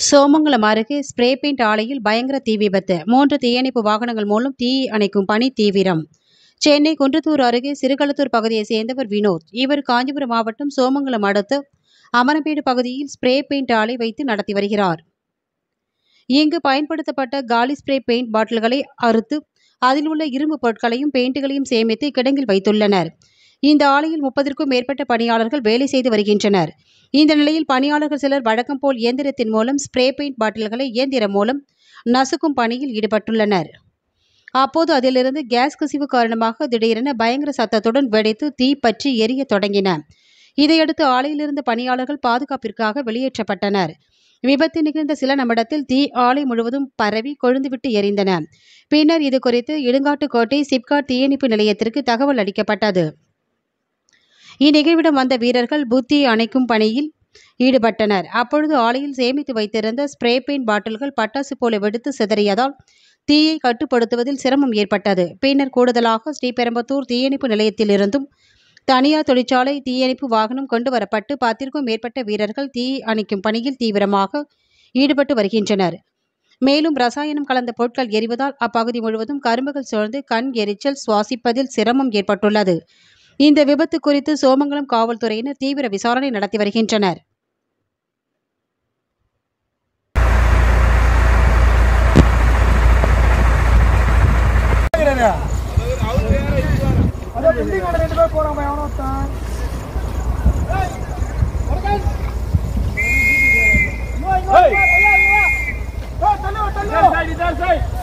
சோமங்கலம் அருகே spray paint ஆலையில் பயங்கர தீ விபத்து மூன்று தீயணைப்பு வாகனங்கள் மூலம் தீ அணைக்கும் பணி தீவிரம் சென்னை குன்றத்தூர் அருகே சிறுகளத்தூர் பகுதியைச் சேர்ந்தவர் வினோத் இவர் காஞ்சிபுரம் மாவட்டம் சோமங்கலம் அடுத்த அமரம்பேடு பகுதியில் ஸ்ப்ரே பெயிண்ட் ஆலை வைத்து நடத்தி வருகிறார் இங்கு பயன்படுத்தப்பட்ட காலி ஸ்ப்ரே பெயிண்ட் பாட்டில்களை அறுத்து அதில் உள்ள இரும்பு பொருட்களையும் பெயிண்டுகளையும் சேமித்து கிடங்கில் வைத்துள்ளனர் இந்த ஆலையில் முப்பதற்கும் மேற்பட்ட பணியாளர்கள் வேலை செய்து வருகின்றனர் இந்த நிலையில் பணியாளர்கள் சிலர் வழக்கம் போல் இயந்திரத்தின் மூலம் ஸ்ப்ரே பெயிண்ட் பாட்டில்களை இயந்திரம் மூலம் நசுக்கும் பணியில் ஈடுபட்டுள்ளனர் அப்போது அதிலிருந்து கேஸ் கசிவு காரணமாக திடீரென பயங்கர சத்தத்துடன் வெடித்து தீ பற்றி எரிய தொடங்கின இதையடுத்து ஆலையிலிருந்த பணியாளர்கள் பாதுகாப்பிற்காக வெளியேற்றப்பட்டனர் விபத்து நிகழ்ந்த சில நிமிடத்தில் தீ ஆலை முழுவதும் பரவி கொழுந்துவிட்டு எரிந்தன பின்னர் இது குறித்து இடுங்காட்டுக்கோட்டை சிப்காட் தீயணைப்பு நிலையத்திற்கு தகவல் அளிக்கப்பட்டது இந்நிகழ்விடம் வந்த வீரர்கள் புத்தி அணைக்கும் பணியில் ஈடுபட்டனர் அப்பொழுது ஆலையில் சேமித்து வைத்திருந்த ஸ்ப்ரே பெயிண்ட் பாட்டில்கள் பட்டாசு போல வெடித்து சிதறியதால் தீயை கட்டுப்படுத்துவதில் சிரமம் ஏற்பட்டது பின்னர் கூடுதலாக ஸ்ரீபெரும்பத்தூர் தீயணைப்பு நிலையத்திலிருந்தும் தனியார் தொழிற்சாலை தீயணைப்பு வாகனம் கொண்டு வரப்பட்டு பத்திற்கும் மேற்பட்ட வீரர்கள் தீ அணைக்கும் பணியில் தீவிரமாக ஈடுபட்டு வருகின்றனர் மேலும் ரசாயனம் கலந்த பொருட்கள் எரிவதால் அப்பகுதி முழுவதும் கரும்புகள் சூழ்ந்து கண் எரிச்சல் சுவாசிப்பதில் சிரமம் ஏற்பட்டுள்ளது இந்த விபத்து குறித்து சோமங்கலம் காவல்துறையினர் தீவிர விசாரணை நடத்தி வருகின்றனர் அதோ பில்டிங் மேல ரெண்டு பேர் போறான் எவனோ ஒருத்தன் இங்க வா, இங்க வா, இங்க வா, இங்க வா, இங்க வா. ஏய், தள்ளு வா, தள்ளு வா.